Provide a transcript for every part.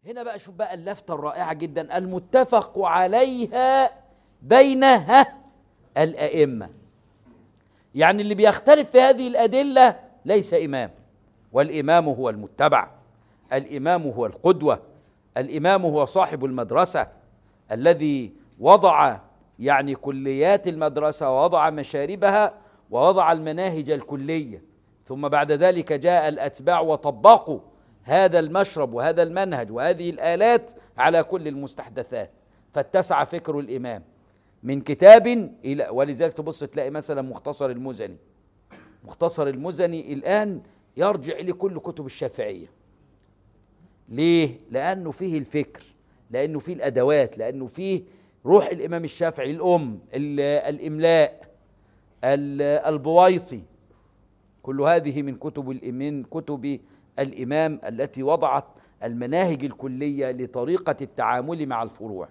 هنا بقى شوف بقى اللفتة الرائعة جدا المتفق عليها بينها الأئمة يعني اللي بيختلف في هذه الأدلة ليس إمام والإمام هو المتبع الإمام هو القدوة الإمام هو صاحب المدرسة الذي وضع يعني كليات المدرسة ووضع مشاربها ووضع المناهج الكلية ثم بعد ذلك جاء الأتباع وطبقوا هذا المشرب وهذا المنهج وهذه الآلات على كل المستحدثات فاتسع فكر الإمام من كتاب إلى ولذلك تبص تلاقي مثلا مختصر المزني مختصر المزني الآن يرجع لكل كتب الشافعية ليه؟ لأنه فيه الفكر لأنه فيه الأدوات لأنه فيه روح الإمام الشافعي الأم الإملاء البويطي كل هذه من كتب من كتب الإمام التي وضعت المناهج الكلية لطريقة التعامل مع الفروع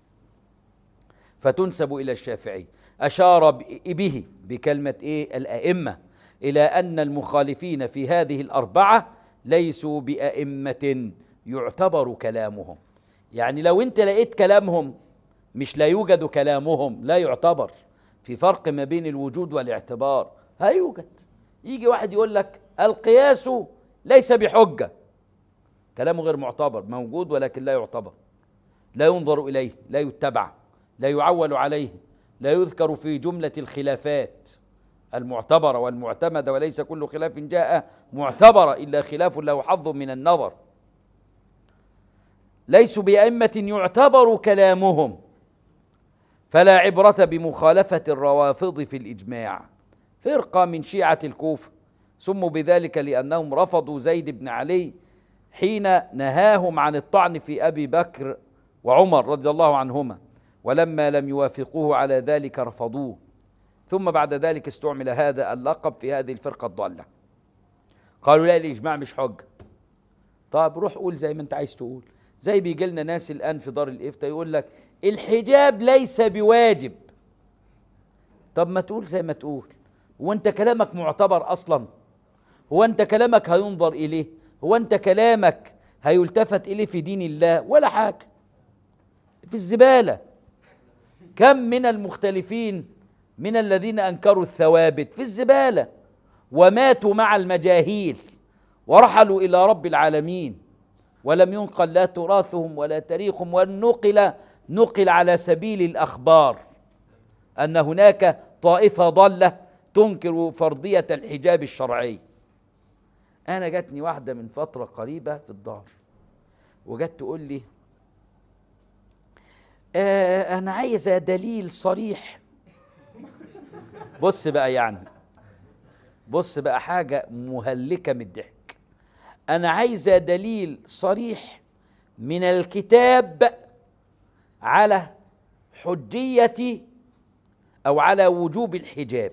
فتنسب إلى الشافعي أشار به بكلمة إيه الأئمة إلى أن المخالفين في هذه الأربعة ليسوا بأئمة يعتبر كلامهم يعني لو أنت لقيت كلامهم مش لا يوجد كلامهم لا يعتبر في فرق ما بين الوجود والاعتبار هيوجد يجي واحد يقول لك القياس ليس بحجة كلامه غير معتبر موجود ولكن لا يعتبر لا ينظر إليه لا يتبع لا يعول عليه لا يذكر في جملة الخلافات المعتبرة والمعتمدة وليس كل خلاف جاء معتبرة إلا خلاف له حظ من النظر ليسوا بأئمة يعتبر كلامهم فلا عبرة بمخالفة الروافض في الإجماع فرقة من شيعة الكوفة سموا بذلك لأنهم رفضوا زيد بن علي حين نهاهم عن الطعن في أبي بكر وعمر رضي الله عنهما ولما لم يوافقوه على ذلك رفضوه ثم بعد ذلك استعمل هذا اللقب في هذه الفرقة الضالة قالوا لا الإجماع مش حجة طيب روح قول زي ما أنت عايز تقول زي بيجي لنا ناس الآن في دار الإفتاء يقول لك الحجاب ليس بواجب طب ما تقول زي ما تقول هو أنت كلامك معتبر أصلا هو أنت كلامك هينظر إليه هو أنت كلامك هيلتفت إليه في دين الله ولا حاجة في الزبالة كم من المختلفين من الذين انكروا الثوابت في الزباله وماتوا مع المجاهيل ورحلوا الى رب العالمين ولم ينقل لا تراثهم ولا تاريخهم ونقل نقل على سبيل الاخبار ان هناك طائفه ضاله تنكر فرضيه الحجاب الشرعي انا جاتني واحده من فتره قريبه في الدار وجت تقول لي آه انا عايزه دليل صريح بص بقى يعني بص بقى حاجه مهلكه من الضحك انا عايزه دليل صريح من الكتاب على حجيه او على وجوب الحجاب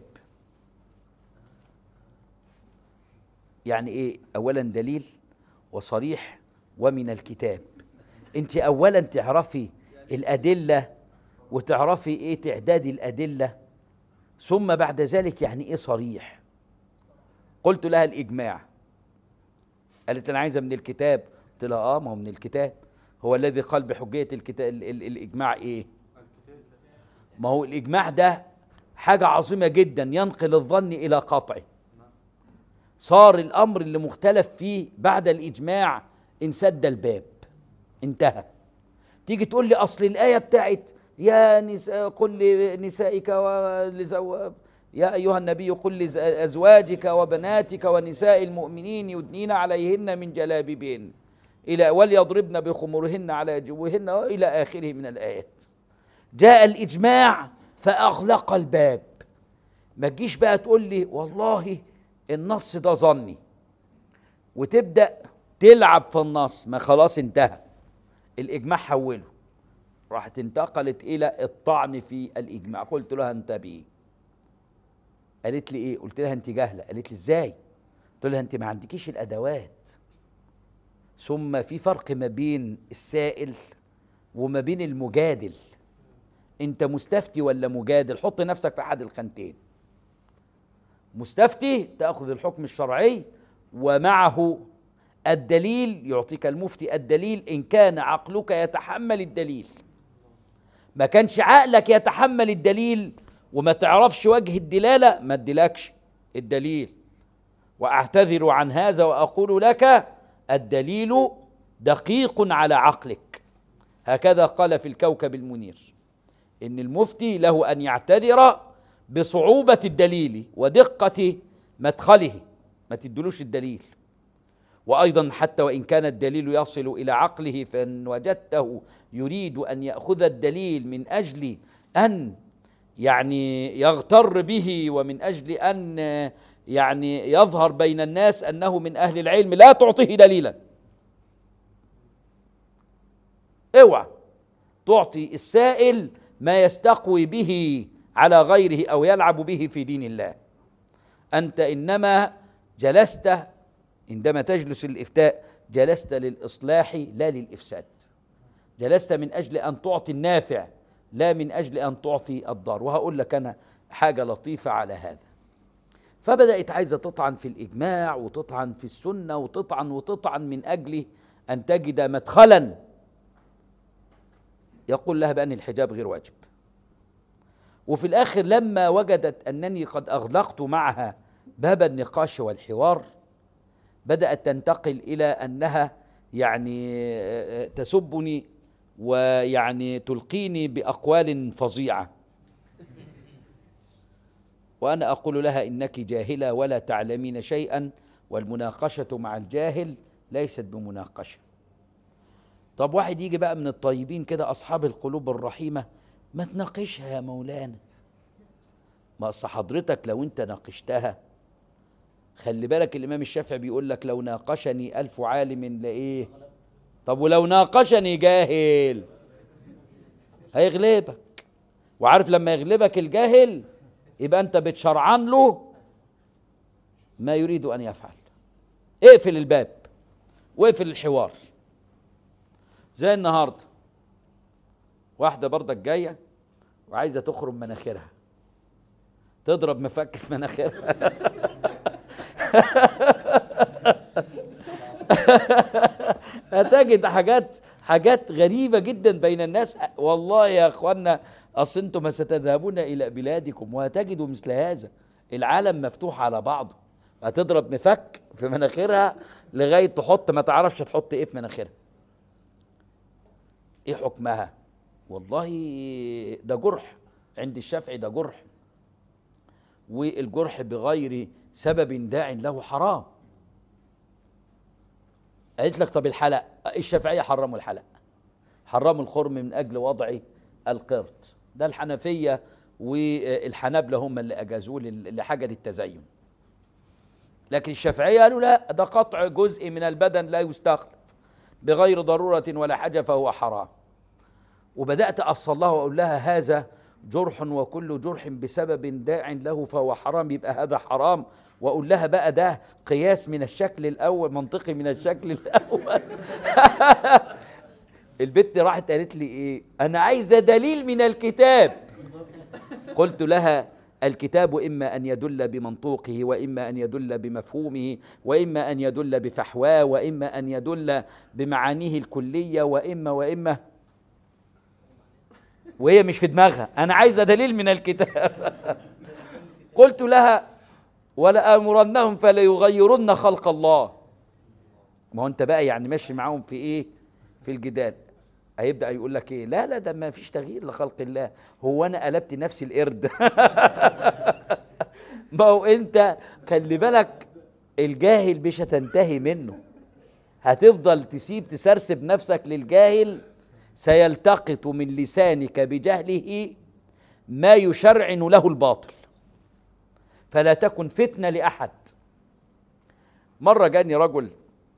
يعني ايه اولا دليل وصريح ومن الكتاب انت اولا تعرفي الأدلة وتعرفي إيه تعداد الأدلة ثم بعد ذلك يعني إيه صريح قلت لها الإجماع قالت أنا عايزة من الكتاب قلت لها آه ما هو من الكتاب هو الذي قال بحجية الكتاب ال ال الإجماع إيه ما هو الإجماع ده حاجة عظيمة جدا ينقل الظن إلى قطعه صار الأمر اللي مختلف فيه بعد الإجماع انسد الباب انتهى تيجي تقول لي اصل الايه بتاعت يا نساء قل لنسائك ولزو يا ايها النبي قل لازواجك وبناتك ونساء المؤمنين يدنين عليهن من جلابيبهن الى وليضربن بخمرهن على جوهن الى اخره من الايات جاء الاجماع فاغلق الباب ما تجيش بقى تقول لي والله النص ده ظني وتبدا تلعب في النص ما خلاص انتهى الإجماع حوله راحت انتقلت إلى الطعن في الإجماع قلت لها انتبهي قالت لي إيه قلت لها أنت جاهلة قالت لي إزاي قلت لها أنت ما عندكيش الأدوات ثم في فرق ما بين السائل وما بين المجادل انت مستفتي ولا مجادل حط نفسك في احد الخانتين مستفتي تاخذ الحكم الشرعي ومعه الدليل يعطيك المفتي الدليل إن كان عقلك يتحمل الدليل ما كانش عقلك يتحمل الدليل وما تعرفش وجه الدلالة ما ادلكش الدليل وأعتذر عن هذا وأقول لك الدليل دقيق على عقلك هكذا قال في الكوكب المنير إن المفتي له أن يعتذر بصعوبة الدليل ودقة مدخله ما تدلوش الدليل وايضا حتى وان كان الدليل يصل الى عقله فان وجدته يريد ان ياخذ الدليل من اجل ان يعني يغتر به ومن اجل ان يعني يظهر بين الناس انه من اهل العلم لا تعطيه دليلا اوعى تعطي السائل ما يستقوي به على غيره او يلعب به في دين الله انت انما جلست عندما تجلس للافتاء جلست للاصلاح لا للافساد جلست من اجل ان تعطي النافع لا من اجل ان تعطي الضار وهقول لك انا حاجه لطيفه على هذا فبدات عايزه تطعن في الاجماع وتطعن في السنه وتطعن وتطعن من اجل ان تجد مدخلا يقول لها بان الحجاب غير واجب وفي الاخر لما وجدت انني قد اغلقت معها باب النقاش والحوار بدات تنتقل الى انها يعني تسبني ويعني تلقيني باقوال فظيعه وانا اقول لها انك جاهله ولا تعلمين شيئا والمناقشه مع الجاهل ليست بمناقشه طب واحد يجي بقى من الطيبين كده اصحاب القلوب الرحيمه ما تناقشها يا مولانا ما اصل حضرتك لو انت ناقشتها خلي بالك الامام الشافعي بيقول لك لو ناقشني الف عالم لايه طب ولو ناقشني جاهل هيغلبك وعارف لما يغلبك الجاهل يبقى انت بتشرعن له ما يريد ان يفعل اقفل الباب واقفل الحوار زي النهارده واحده برضك جايه وعايزه تخرم مناخيرها تضرب مفك في مناخيرها هتجد حاجات حاجات غريبة جدا بين الناس والله يا اخوانا اصل انتم ستذهبون الى بلادكم وهتجدوا مثل هذا العالم مفتوح على بعضه هتضرب مفك في مناخيرها لغاية تحط ما تعرفش تحط ايه في مناخيرها ايه حكمها والله ده جرح عند الشافعي ده جرح والجرح بغير سبب داع له حرام قالت لك طب الحلق الشافعيه حرموا الحلق حرموا الخرم من اجل وضع القرد ده الحنفيه والحنابله هم اللي اجازوه لحاجه للتزين لكن الشافعيه قالوا لا ده قطع جزء من البدن لا يستخلف بغير ضروره ولا حاجه فهو حرام وبدات اصل لها واقول لها هذا جرح وكل جرح بسبب داع له فهو حرام يبقى هذا حرام واقول لها بقى ده قياس من الشكل الاول منطقي من الشكل الاول البت راحت قالت لي ايه انا عايزه دليل من الكتاب قلت لها الكتاب اما ان يدل بمنطوقه واما ان يدل بمفهومه واما ان يدل بفحواه واما ان يدل بمعانيه الكليه واما واما وهي مش في دماغها انا عايزه دليل من الكتاب قلت لها ولآمرنهم فليغيرن خلق الله ما هو انت بقى يعني ماشي معاهم في ايه في الجدال هيبدا يقول لك ايه لا لا ده ما فيش تغيير لخلق الله هو انا قلبت نفسي القرد ما هو انت خلي بالك الجاهل مش هتنتهي منه هتفضل تسيب تسرسب نفسك للجاهل سيلتقط من لسانك بجهله ما يشرعن له الباطل فلا تكن فتنه لاحد مره جاني رجل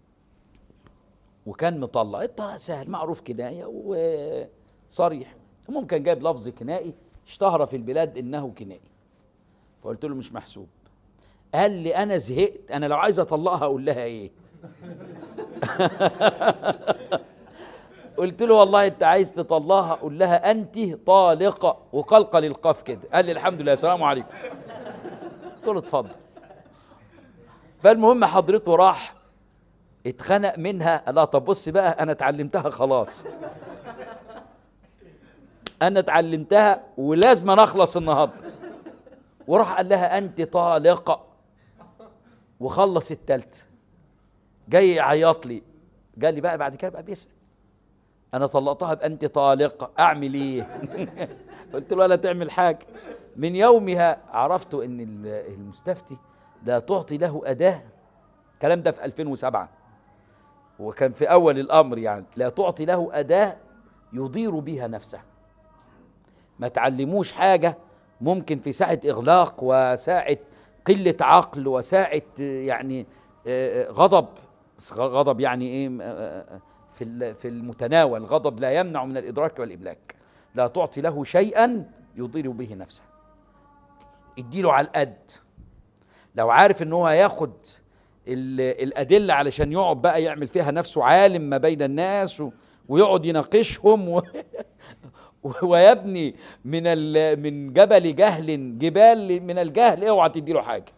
وكان مطلق الطلاق سهل معروف كنايه وصريح ممكن جايب لفظ كنائي اشتهر في البلاد انه كنائي فقلت له مش محسوب قال لي انا زهقت انا لو عايز اطلقها اقول لها ايه قلت له والله انت عايز تطلقها قول لها انت طالقه وقلقل القاف كده قال لي الحمد لله السلام عليكم قلت له اتفضل فالمهم حضرته راح اتخنق منها لا طب بص بقى انا اتعلمتها خلاص انا اتعلمتها ولازم أنا اخلص النهارده وراح قال لها انت طالقه وخلص التالتة جاي يعيط لي قال لي بقى بعد كده بقى بيسأل انا طلقتها بانت طالقه اعمل ايه قلت له لا تعمل حاجه من يومها عرفت ان ال- المستفتي لا تعطي له اداه الكلام ده في 2007 وكان في اول الامر يعني لا تعطي له اداه يضير بها نفسه ما تعلموش حاجه ممكن في ساعه اغلاق وساعه قله عقل وساعه آه، يعني آه، آه، غضب بس غ- غضب يعني ايه آه، آه، في ال- في المتناول غضب لا يمنع من الادراك والاملاك لا تعطي له شيئا يضير به نفسه اديله على القد لو عارف ان هو هياخد ال- الادله علشان يقعد بقى يعمل فيها نفسه عالم ما بين الناس و- ويقعد يناقشهم و ويبني من ال- من جبل جهل جبال من الجهل اوعى تديله حاجه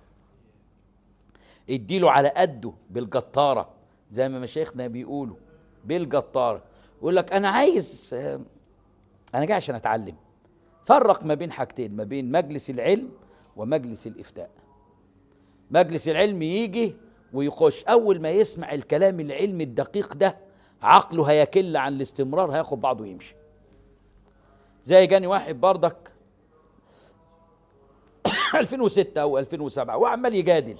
اديله على قده بالجطاره زي ما مشايخنا بيقولوا بالجطاره يقول لك انا عايز آه، انا جاي عشان اتعلم فرق ما بين حاجتين ما بين مجلس العلم ومجلس الافتاء مجلس العلم يجي ويخش اول ما يسمع الكلام العلمي الدقيق ده عقله هيكل عن الاستمرار هياخد بعضه ويمشي زي جاني واحد بردك 2006 او 2007 وعمال يجادل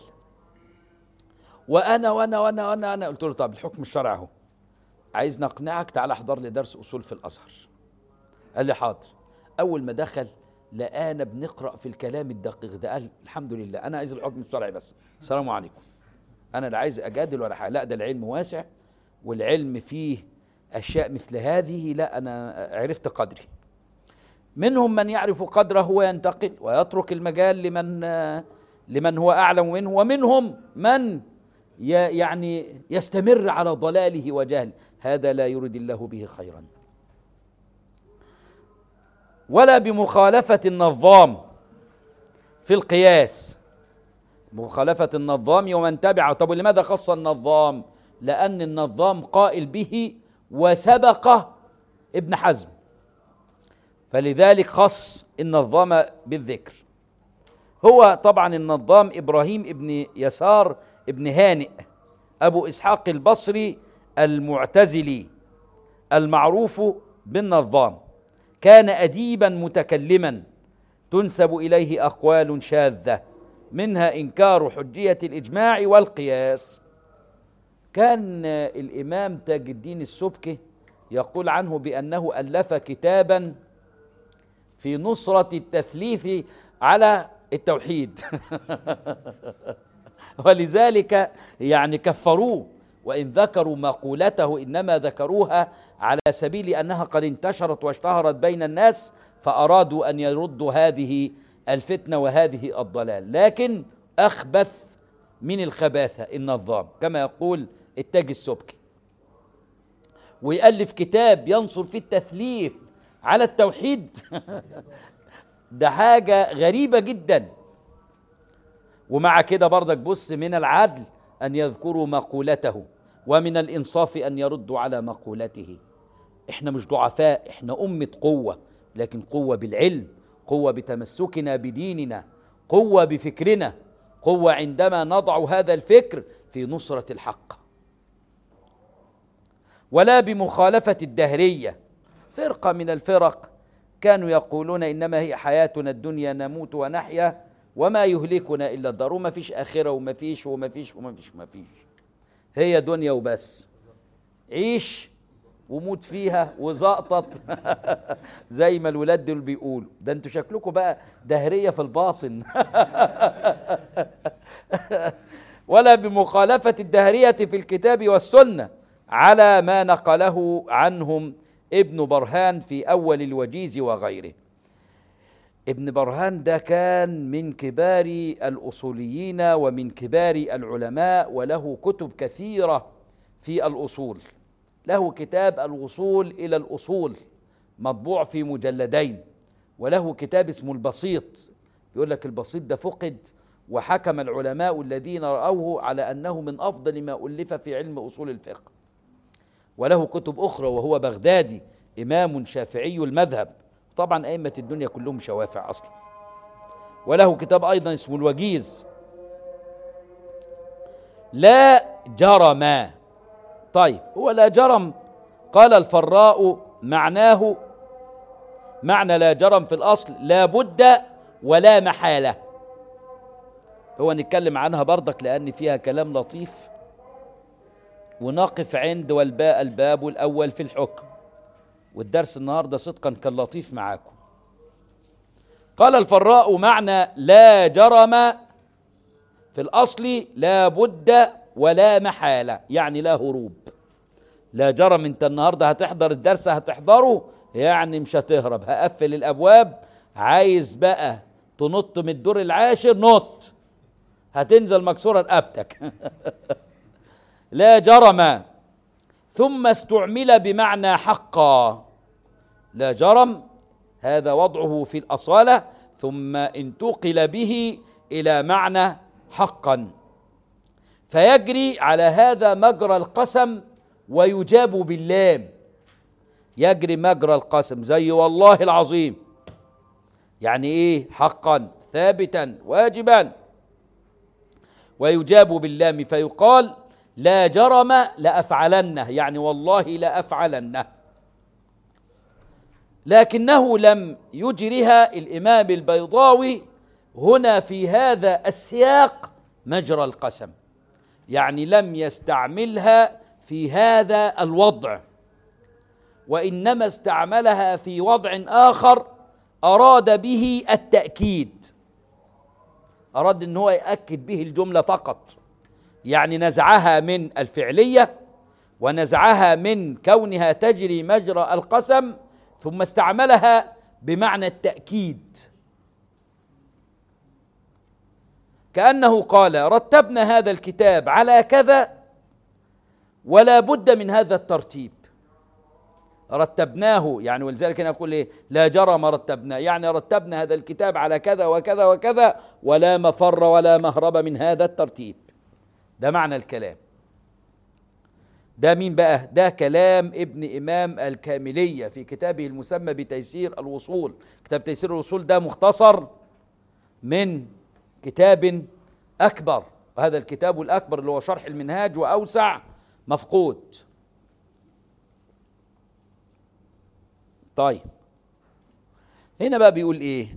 وانا وانا وانا وانا انا قلت له طب الحكم الشرعي اهو عايز نقنعك تعال احضر لي درس اصول في الازهر قال لي حاضر اول ما دخل لقانا بنقرا في الكلام الدقيق ده قال الحمد لله انا عايز الحكم الشرعي بس السلام عليكم انا لا عايز اجادل ولا حاجه لا ده العلم واسع والعلم فيه اشياء مثل هذه لا انا عرفت قدري منهم من يعرف قدره وينتقل ويترك المجال لمن لمن هو اعلم منه ومنهم من ي- يعني يستمر على ضلاله وجهله هذا لا يريد الله به خيرا ولا بمخالفة النظام في القياس مخالفة النظام ومن تبعه طب ولماذا خص النظام لأن النظام قائل به وسبق ابن حزم فلذلك خص النظام بالذكر هو طبعا النظام إبراهيم ابن يسار ابن هانئ أبو إسحاق البصري المعتزلي المعروف بالنظام كان أديبا متكلما تنسب إليه أقوال شاذة منها إنكار حجية الإجماع والقياس كان الإمام تاج الدين السبكي يقول عنه بأنه ألف كتابا في نصرة التثليث على التوحيد ولذلك يعني كفروه وإن ذكروا مقولته إنما ذكروها على سبيل أنها قد انتشرت واشتهرت بين الناس فأرادوا أن يردوا هذه الفتنة وهذه الضلال لكن أخبث من الخباثة النظام كما يقول التاج السبكي ويألف كتاب ينصر في التثليث على التوحيد ده حاجة غريبة جدا ومع كده برضك بص من العدل أن يذكروا مقولته ومن الإنصاف أن يردوا على مقولته إحنا مش ضعفاء إحنا أمة قوة لكن قوة بالعلم قوة بتمسكنا بديننا قوة بفكرنا قوة عندما نضع هذا الفكر في نصرة الحق ولا بمخالفة الدهرية فرقة من الفرق كانوا يقولون إنما هي حياتنا الدنيا نموت ونحيا وما يهلكنا إلا الدار وما فيش آخرة وما فيش وما فيش وما فيش وما فيش هي دنيا وبس عيش وموت فيها وزقطط زي ما الولاد دول بيقولوا ده انتوا شكلكم بقى دهرية في الباطن ولا بمخالفة الدهرية في الكتاب والسنة على ما نقله عنهم ابن برهان في أول الوجيز وغيره ابن برهان ده كان من كبار الأصوليين ومن كبار العلماء وله كتب كثيرة في الأصول له كتاب الوصول إلى الأصول مطبوع في مجلدين وله كتاب اسمه البسيط يقول لك البسيط ده فقد وحكم العلماء الذين رأوه على أنه من أفضل ما ألف في علم أصول الفقه وله كتب أخرى وهو بغدادي إمام شافعي المذهب طبعا أئمة الدنيا كلهم شوافع أصلا وله كتاب أيضا اسمه الوجيز لا جرم طيب هو لا جرم قال الفراء معناه معنى لا جرم في الأصل لا بد ولا محالة هو نتكلم عنها برضك لأن فيها كلام لطيف ونقف عند والباء الباب الأول في الحكم والدرس النهارده صدقا كان لطيف معاكم قال الفراء معنى لا جرم في الأصل لا بد ولا محالة يعني لا هروب لا جرم انت النهارده هتحضر الدرس هتحضره يعني مش هتهرب هقفل الابواب عايز بقى تنط من الدور العاشر نط هتنزل مكسوره رقبتك لا جرم ثم استعمل بمعنى حقا لا جرم هذا وضعه في الاصاله ثم انتقل به الى معنى حقا فيجري على هذا مجرى القسم ويجاب باللام يجري مجرى القسم زي والله العظيم يعني ايه حقا ثابتا واجبا ويجاب باللام فيقال لا جرم لافعلنه يعني والله لافعلنه لكنه لم يجرها الامام البيضاوي هنا في هذا السياق مجرى القسم يعني لم يستعملها في هذا الوضع وانما استعملها في وضع اخر اراد به التاكيد اراد ان هو ياكد به الجمله فقط يعني نزعها من الفعليه ونزعها من كونها تجري مجرى القسم ثم استعملها بمعنى التاكيد كانه قال رتبنا هذا الكتاب على كذا ولا بد من هذا الترتيب رتبناه يعني ولذلك انا اقول ايه لا جرم رتبناه يعني رتبنا هذا الكتاب على كذا وكذا وكذا ولا مفر ولا مهرب من هذا الترتيب ده معنى الكلام ده مين بقى ده كلام ابن امام الكامليه في كتابه المسمى بتيسير الوصول كتاب تيسير الوصول ده مختصر من كتاب اكبر وهذا الكتاب الاكبر اللي هو شرح المنهاج واوسع مفقود طيب هنا بقى بيقول ايه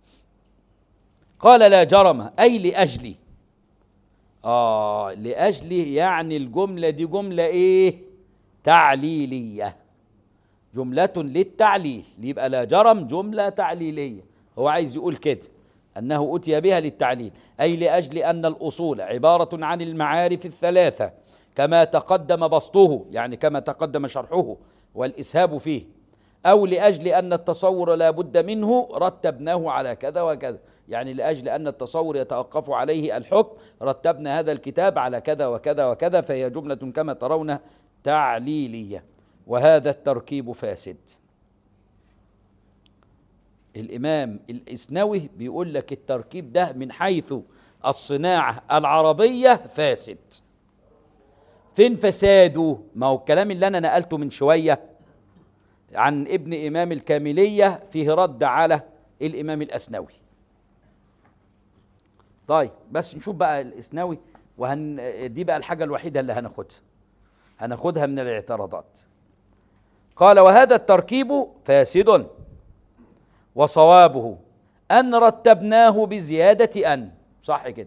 قال لا جرم اي لاجلي اه لاجلي يعني الجمله دي جمله ايه تعليليه جمله للتعليل يبقى لا جرم جمله تعليليه هو عايز يقول كده انه اتي بها للتعليل اي لاجل ان الاصول عباره عن المعارف الثلاثه كما تقدم بسطه يعني كما تقدم شرحه والاسهاب فيه او لاجل ان التصور لا بد منه رتبناه على كذا وكذا يعني لاجل ان التصور يتوقف عليه الحكم رتبنا هذا الكتاب على كذا وكذا وكذا فهي جمله كما ترون تعليليه وهذا التركيب فاسد الامام الاسنوي بيقول لك التركيب ده من حيث الصناعه العربيه فاسد فين فساده ما هو الكلام اللي انا نقلته من شويه عن ابن امام الكامليه فيه رد على الامام الاسنوي طيب بس نشوف بقى الاسنوي وهن دي بقى الحاجه الوحيده اللي هناخدها هناخدها من الاعتراضات قال وهذا التركيب فاسد وصوابه ان رتبناه بزياده ان صح كده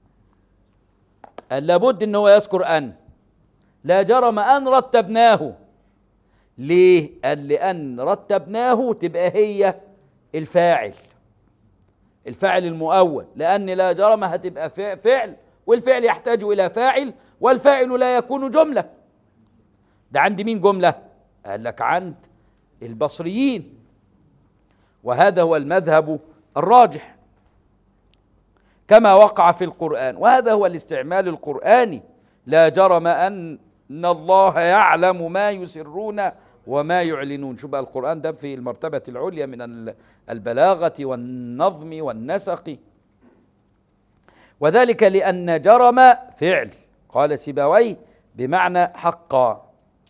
قال لابد ان هو يذكر ان لا جرم ان رتبناه ليه قال لان رتبناه تبقى هي الفاعل الفاعل المؤول لان لا جرم هتبقى فعل والفعل يحتاج الى فاعل والفاعل لا يكون جمله ده عند مين جمله قال لك عند البصريين وهذا هو المذهب الراجح كما وقع في القران وهذا هو الاستعمال القراني لا جرم ان الله يعلم ما يسرون وما يعلنون شو بقى القرآن ده في المرتبة العليا من البلاغة والنظم والنسق وذلك لأن جرم فعل قال سيبويه بمعنى حقا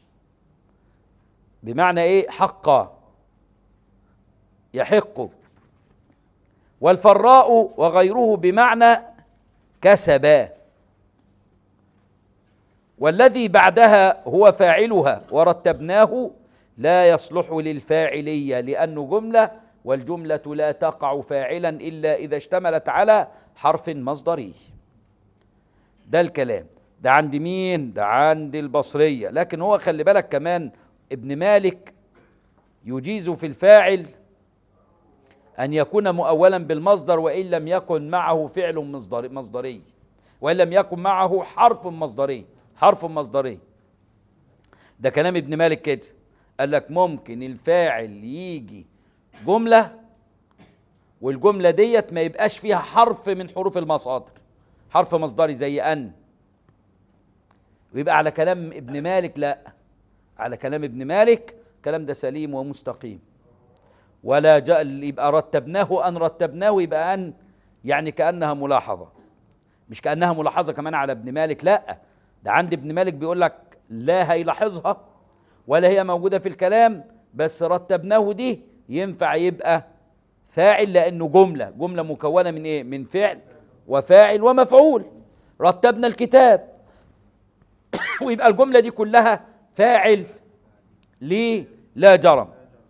بمعنى ايه حقا يحق والفراء وغيره بمعنى كسبا والذي بعدها هو فاعلها ورتبناه لا يصلح للفاعلية لأنه جملة والجملة لا تقع فاعلا إلا إذا اشتملت على حرف مصدري ده الكلام ده عند مين ده عند البصرية لكن هو خلي بالك كمان ابن مالك يجيز في الفاعل أن يكون مؤولا بالمصدر وإن لم يكن معه فعل مصدر مصدري وإن لم يكن معه حرف مصدري حرف مصدري ده كلام ابن مالك كده قال لك ممكن الفاعل يجي جملة والجملة ديت ما يبقاش فيها حرف من حروف المصادر حرف مصدري زي أن ويبقى على كلام ابن مالك لا على كلام ابن مالك الكلام ده سليم ومستقيم ولا جاء يبقى رتبناه أن رتبناه يبقى أن يعني كأنها ملاحظة مش كأنها ملاحظة كمان على ابن مالك لا ده عند ابن مالك بيقول لك لا هيلاحظها ولا هي موجودة في الكلام بس رتبناه دي ينفع يبقى فاعل لأنه جملة جملة مكونة من إيه؟ من فعل وفاعل ومفعول رتبنا الكتاب ويبقى الجملة دي كلها فاعل ليه لا جرم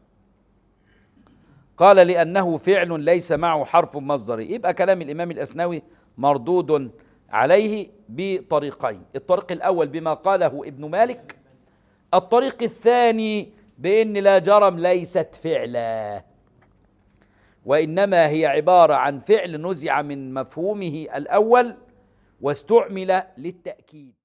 قال لأنه فعل ليس معه حرف مصدري يبقى كلام الإمام الأسنوي مردود عليه بطريقين الطريق الأول بما قاله ابن مالك الطريق الثاني بأن لا جرم ليست فعلا وإنما هي عبارة عن فعل نزع من مفهومه الأول واستعمل للتأكيد